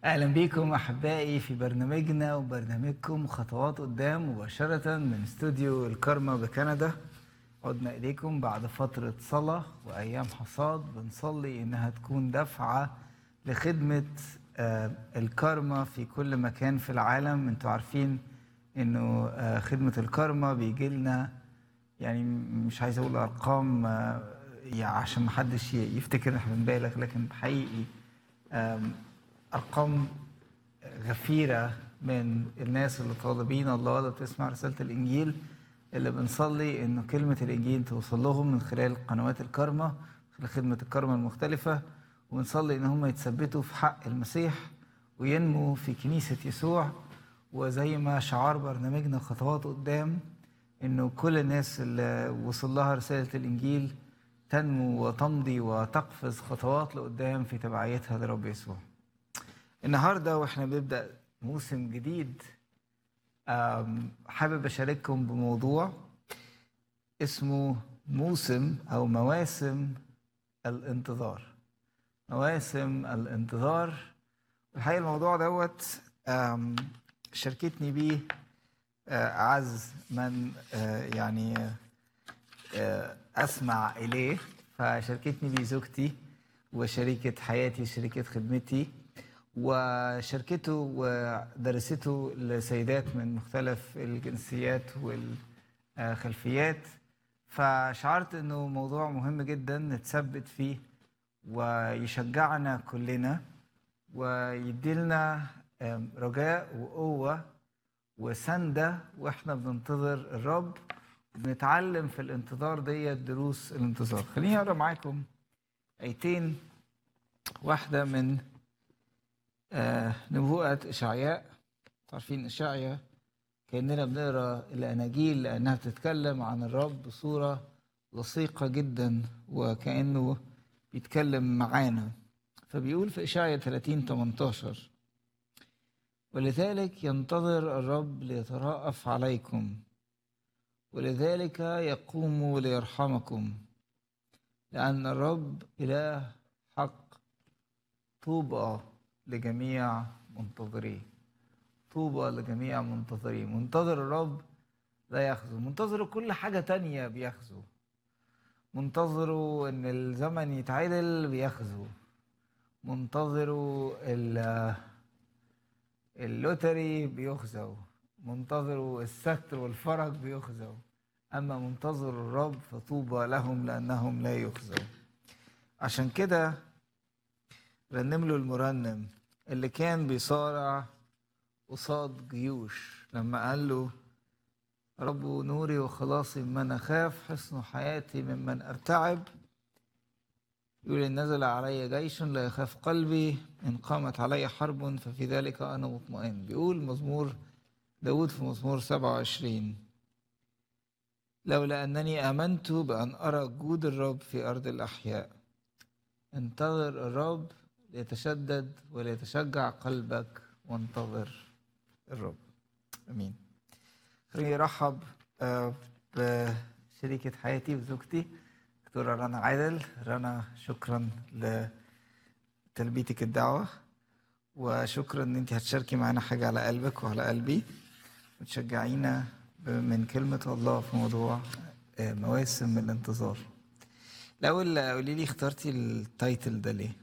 أهلا بيكم أحبائي في برنامجنا وبرنامجكم خطوات قدام مباشرة من استوديو الكارما بكندا عدنا إليكم بعد فترة صلاة وأيام حصاد بنصلي إنها تكون دفعة لخدمة آه، الكارما في كل مكان في العالم انتوا عارفين إنه آه، خدمة الكارما بيجي لنا يعني مش عايز أقول أرقام آه، يعني عشان محدش ي- يفتكر إن إحنا بنبالغ لكن حقيقي آم، أرقام غفيرة من الناس اللي طالبين الله اللي بتسمع رسالة الإنجيل اللي بنصلي إنه كلمة الإنجيل توصل لهم من خلال قنوات الكرمة خلال خدمة الكرمة المختلفة ونصلي إن هم يتثبتوا في حق المسيح وينموا في كنيسة يسوع وزي ما شعار برنامجنا خطوات قدام إنه كل الناس اللي وصل لها رسالة الإنجيل تنمو وتمضي وتقفز خطوات لقدام في تبعيتها لرب يسوع النهارده واحنا بنبدا موسم جديد آم، حابب اشارككم بموضوع اسمه موسم او مواسم الانتظار مواسم الانتظار الحقيقه الموضوع دوت آم، شاركتني بيه آه، اعز من آه، يعني آه، آه، اسمع اليه فشاركتني بيه زوجتي وشريكه حياتي شريكه خدمتي وشاركته ودرسته لسيدات من مختلف الجنسيات والخلفيات فشعرت انه موضوع مهم جدا نتثبت فيه ويشجعنا كلنا ويديلنا آم، رجاء وقوه وسندة واحنا بننتظر الرب بنتعلم في الانتظار ديت دروس الانتظار خليني اقرا معاكم ايتين واحده من آه نبوءة إشعياء عارفين إشعياء كأننا بنقرا الأناجيل لأنها بتتكلم عن الرب بصورة لصيقة جدا وكأنه بيتكلم معانا فبيقول في إشعياء 30 18 ولذلك ينتظر الرب ليترأف عليكم ولذلك يقوم ليرحمكم لأن الرب إله حق طوبى لجميع منتظريه طوبى لجميع منتظريه منتظر الرب لا يخزو منتظروا كل حاجة تانية بيخزو منتظروا ان الزمن يتعدل بيخزو منتظروا ال- اللوتري بيخزو منتظروا الستر والفرج بيخزو اما منتظر الرب فطوبى لهم لانهم لا يخزوا عشان كده رنم له المرنم اللي كان بيصارع قصاد جيوش لما قال له رب نوري وخلاصي ممن أخاف حصن حياتي ممن أرتعب يقول إن نزل علي جيش لا يخاف قلبي إن قامت علي حرب ففي ذلك أنا مطمئن بيقول مزمور داود في مزمور 27 لولا أنني آمنت بأن أرى جود الرب في أرض الأحياء انتظر الرب ليتشدد وليتشجع قلبك وانتظر الرب امين خليني ارحب آه، بشريكة حياتي وزوجتي دكتورة رنا عادل رنا شكرا لتلبيتك الدعوة وشكرا ان انت هتشاركي معانا حاجة على قلبك وعلى قلبي وتشجعينا ب- من كلمة الله في موضوع آه، مواسم الانتظار الأول قولي لي اخترتي التايتل ده ليه؟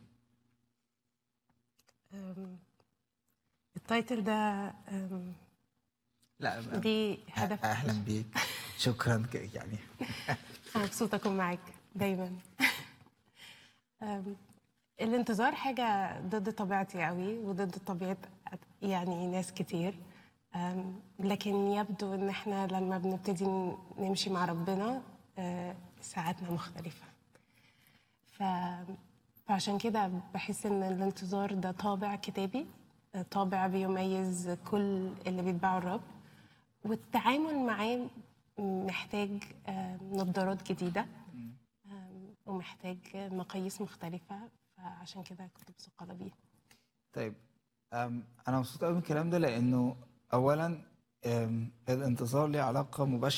أم، التايتل ده أم، لا دي هدف اهلا بيك شكرا ك- يعني انا مبسوطه اكون معاك دايما أم، الانتظار حاجه ضد طبيعتي قوي وضد طبيعه يعني ناس كتير أم، لكن يبدو ان احنا لما بنبتدي نمشي مع ربنا أه، ساعاتنا مختلفه ف... فعشان كده بحس ان الانتظار ده طابع كتابي طابع بيميز كل اللي بيتبعوا الرب والتعامل معاه محتاج آه، نظارات جديدة آم، ومحتاج مقاييس مختلفة فعشان كده كنت مثقلة بيه طيب أم، انا مبسوط قوي من الكلام ده لانه اولا أم، الانتظار ليه علاقه مباشره